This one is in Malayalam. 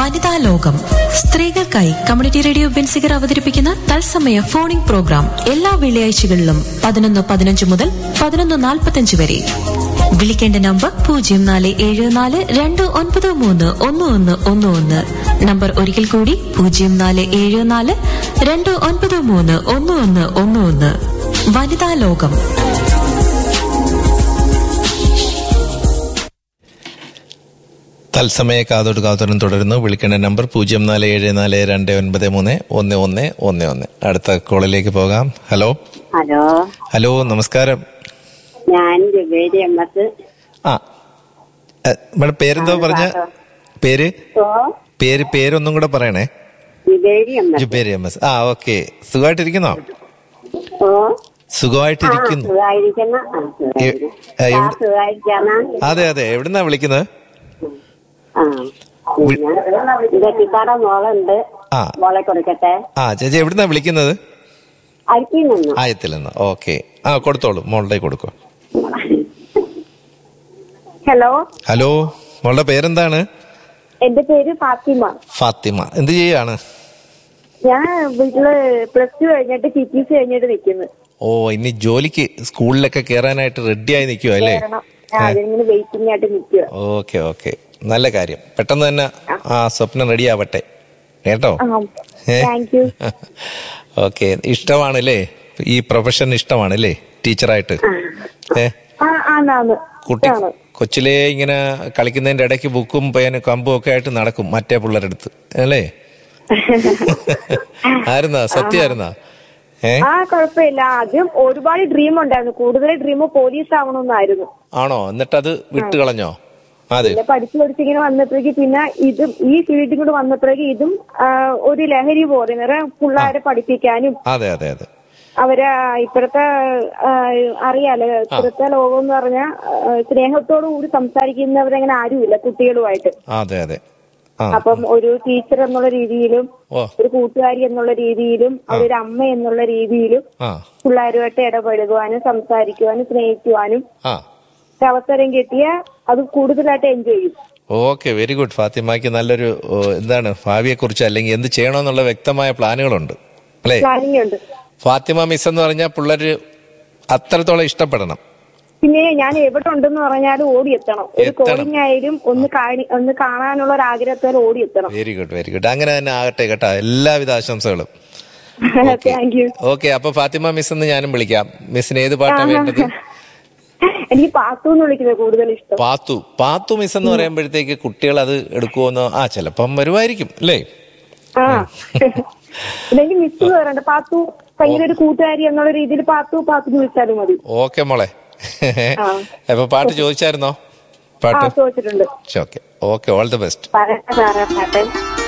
വനിതാ ലോകം സ്ത്രീകൾക്കായി കമ്മ്യൂണിറ്റി റേഡിയോ ബെൻസിഗർ അവതരിപ്പിക്കുന്ന തത്സമയ ഫോണിംഗ് പ്രോഗ്രാം എല്ലാ വെള്ളിയാഴ്ചകളിലും പതിനൊന്ന് പതിനഞ്ച് മുതൽ പതിനൊന്ന് നാൽപ്പത്തഞ്ച് വരെ വിളിക്കേണ്ട നമ്പർ പൂജ്യം നാല് ഏഴ് നാല് രണ്ട് ഒൻപത് മൂന്ന് ഒന്ന് ഒന്ന് ഒന്ന് ഒന്ന് നമ്പർ ഒരിക്കൽ കൂടി പൂജ്യം നാല് ഏഴ് നാല് രണ്ട് ഒൻപത് മൂന്ന് ഒന്ന് ഒന്ന് ഒന്ന് ഒന്ന് വനിതാ ലോകം തത്സമയ കാതോട് കാതോരം തുടരുന്നു വിളിക്കേണ്ട നമ്പർ പൂജ്യം നാല് ഏഴ് നാല് രണ്ട് ഒൻപത് മൂന്ന് ഒന്ന് ഒന്ന് ഒന്ന് ഒന്ന് അടുത്ത കോളിലേക്ക് പോകാം ഹലോ ഹലോ ഹലോ നമസ്കാരം ഞാൻ ജുബേരി എമ്മത്ത് ആ എ, ഇവിടെ പേരെന്തോ പറഞ്ഞ പേര് ഓ പേര് പേരൊന്നും കൂടെ പറയണേ ജുബേരി എമ്മത്ത് ജുബേരി എം എസ് ആ ഓക്കെ സുഖമായിട്ടിരിക്കുന്നോ ഓ സുഖമായിട്ടിരിക്കുന്നു സുഖായിരിക്കുന്ന ആ, എ- സുഖായിരിക്കുന്നു. ആ, ആ, എവിടെ- സുഖായിരിക്കാന്നാ അതെ അതെ എവിടുന്നാ വിളിക്കുന്നത് ആ പിന്നെ ഇരട്ടിപ്പാട മോളുണ്ട് ആ. മോളെ കൊടുക്കട്ടെ ആ ചേച്ചി എവിടുന്നാ വിളിക്കുന്നത് അരിക്കിൽ നിന്നു ആയത്തിൽ നിന്ന് ഓക്കെ ആ കൊടുത്തോളൂ മോളുടെ കൊടുക്കോ ഹലോ ഹലോ മോളുടെ പേരെന്താണ് എന്റെ പേര് ഫാത്തിമ ഫാത്തിമ എന്ത് ചെയ്യാണ് ഞാൻ വീട്ടില് പ്ലസ് ടു കഴിഞ്ഞിട്ട് ടി ടി സി കഴിഞ്ഞിട്ട് നിൽക്കുന്നു ഓ ഇനി ജോലിക്ക് സ്കൂളിലൊക്കെ കേറാനായിട്ട് റെഡിയായി നിൽക്കുവോ അല്ലേ കാരണം അതിങ്ങനെ വെയിറ്റിംഗ് ആയിട്ട് നിൽക്കുക ഓക്കെ ഓക്കെ നല്ല കാര്യം പെട്ടെന്ന് തന്നെ ആ സ്വപ്നം റെഡി ആവട്ടെ കേട്ടോ ഏ? താങ്ക് യു ഓക്കെ ഇഷ്ടമാണല്ലേ ഈ പ്രൊഫഷൻ ഇഷ്ടമാണല്ലേ ടീച്ചറായിട്ട് ഏ ആ ആന്നാന്ന് കുട്ടി ആണ് കൊച്ചിലേ ഇങ്ങനെ കളിക്കുന്നതിന്റെ ഇടയ്ക്ക് ബുക്കും പേനും കമ്പും ഒക്കെ ആയിട്ട് നടക്കും മറ്റേ പിള്ളേരുടെ അടുത്ത് അല്ലേ ആയിരുന്നാ സത്യമായിരുന്നാ ഏ ആ കുഴപ്പമില്ല ആദ്യം ഒരുപാട് ഡ്രീം ഉണ്ടായിരുന്നു കൂടുതൽ ഡ്രീം പോലീസ് ആവണമെന്നായിരുന്നു ആണോ എന്നിട്ടത് വിട്ടുകളഞ്ഞോ അതെ പിന്നെ പഠിച്ചു പഠിച്ചിങ്ങനെ വന്നപ്പോഴേക്ക് പിന്നെ ഇതും ഈ ഫീൽഡിൽ കൂടെ വന്നപ്പോഴേക്ക് ഇതും ആ, ഒരു ലഹരി പോലെ നിറയെ പിള്ളേരെ പഠിപ്പിക്കാനും അതെ അതെ അതെ അവരെ ഇപ്പോഴത്തെ ആ, അറിയാലോ ഇപ്പോഴത്തെ ലോകം എന്ന് പറഞ്ഞാൽ സ്നേഹത്തോടു കൂടി സംസാരിക്കുന്നവരങ്ങനെ ആരുമില്ല കുട്ടികളുമായിട്ട് അതെ അതെ ആ അപ്പം ഒരു ടീച്ചർ എന്നുള്ള രീതിയിലും ഓ ഒരു കൂട്ടുകാരി എന്നുള്ള രീതിയിലും ഒരു അമ്മ എന്നുള്ള രീതിയിലും ആ പിള്ളേരുമായിട്ട് ഇടപഴകുവാനും സംസാരിക്കുവാനും സ്നേഹിക്കുവാനും ആ ഒരു അവസരം കിട്ടിയ അത് കൂടുതലായിട്ട് എൻജോയ് ചെയ്യും ഓക്കെ വെരി ഗുഡ് ഫാത്തിമയ്ക്ക് നല്ലൊരു ഓ, എന്താണ് ഭാവിയെ കുറിച്ച് അല്ലെങ്കിൽ എന്ത് ചെയ്യണമെന്നുള്ള വ്യക്തമായ പ്ലാനുകളുണ്ട് അല്ലേ പ്ലാനിങ് ഉണ്ട് ഫാത്തിമ മിസ് എന്ന് പറഞ്ഞാൽ പിള്ളേര് അത്രത്തോളം ഇഷ്ടപ്പെടണം പിന്നെ ഞാൻ എവിടെ ഉണ്ടെന്ന് പറഞ്ഞാലും ഓടിയെത്തണം ഒരു എത്തണം. കോളിംഗ് ആയാലും ഒന്ന് കാണി ഒന്ന് കാണാനുള്ള ഒരു ആഗ്രഹത്തോടെ ഓടിയെത്തണം വെരി ഗുഡ് വെരി ഗുഡ് അങ്ങനെ തന്നെ ആകട്ടെ കേട്ടോ എല്ലാവിധ ആശംസകളും താങ്ക് യു ഓക്കെ അപ്പൊ ഫാത്തിമ മിസ് എന്ന് ഞാനും വിളിക്കാം മിസ്സിന് ഏത് പാട്ടാണ് വേണ്ടത് എനിക്ക് പാത്തു എന്ന് വിളിക്കുന്നത് കൂടുതൽ ഇഷ്ടം പാത്തു പാത്തു മിസ് എന്ന് പറയുമ്പോഴത്തേക്ക് കുട്ടികൾ അത് എടുക്കുമെന്നോ ആ ചിലപ്പം വരുമായിരിക്കും അല്ലേ ആ എനിക്ക് മിസ് പറയണ്ട പാത്തു ഭയങ്കര ഒരു കൂട്ടുകാരി എന്നുള്ള രീതിയിൽ പാത്തു പാത്തു എന്ന് വിളിച്ചാലും മതി ഓക്കെ മോളെ ആ. അപ്പൊ പാട്ട് ചോദിച്ചായിരുന്നോ ആ പാട്ട് ചോദിച്ചിട്ടുണ്ട് okay okay all the best പറയട്ടെ സാറേ പാട്ടെ